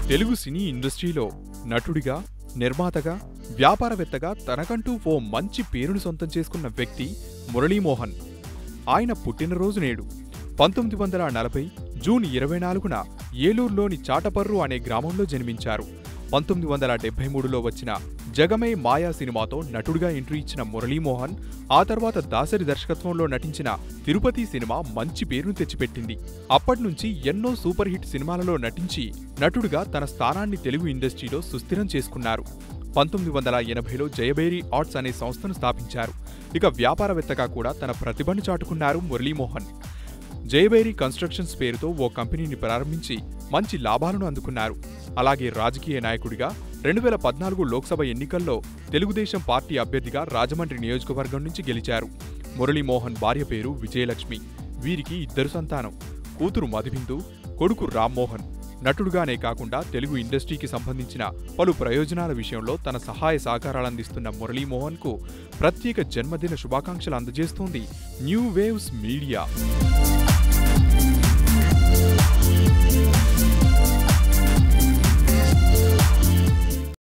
తెలుగు సినీ ఇండస్ట్రీలో నటుడిగా నిర్మాతగా వ్యాపారవేత్తగా తనకంటూ ఓ మంచి పేరును సొంతం చేసుకున్న వ్యక్తి మురళీమోహన్ ఆయన పుట్టినరోజు నేడు పంతొమ్మిది వందల నలభై జూన్ ఇరవై నాలుగున ఏలూరులోని చాటపర్రు అనే గ్రామంలో జన్మించారు పంతొమ్మిది వందల డెబ్బై మూడులో వచ్చిన జగమే మాయా సినిమాతో నటుడిగా ఎంట్రీ ఇచ్చిన మురళీమోహన్ ఆ తర్వాత దాసరి దర్శకత్వంలో నటించిన తిరుపతి సినిమా మంచి పేరును తెచ్చిపెట్టింది అప్పట్నుంచి ఎన్నో సూపర్ హిట్ సినిమాలలో నటించి నటుడిగా తన స్థానాన్ని తెలుగు ఇండస్ట్రీలో సుస్థిరం చేసుకున్నారు పంతొమ్మిది వందల ఎనభైలో జయబేరి ఆర్ట్స్ అనే సంస్థను స్థాపించారు ఇక వ్యాపారవేత్తగా కూడా తన ప్రతిభను చాటుకున్నారు మురళీమోహన్ జయబేరి కన్స్ట్రక్షన్స్ పేరుతో ఓ కంపెనీని ప్రారంభించి మంచి లాభాలను అందుకున్నారు అలాగే రాజకీయ నాయకుడిగా రెండు వేల పద్నాలుగు లోక్సభ ఎన్నికల్లో తెలుగుదేశం పార్టీ అభ్యర్థిగా రాజమండ్రి నియోజకవర్గం నుంచి గెలిచారు మురళీమోహన్ భార్య పేరు విజయలక్ష్మి వీరికి ఇద్దరు సంతానం కూతురు మధుబిందు కొడుకు రామ్మోహన్ నటుడుగానే కాకుండా తెలుగు ఇండస్ట్రీకి సంబంధించిన పలు ప్రయోజనాల విషయంలో తన సహాయ సహకారాలందిస్తున్న మురళీమోహన్కు ప్రత్యేక జన్మదిన శుభాకాంక్షలు అందజేస్తోంది న్యూ వేవ్స్ మీడియా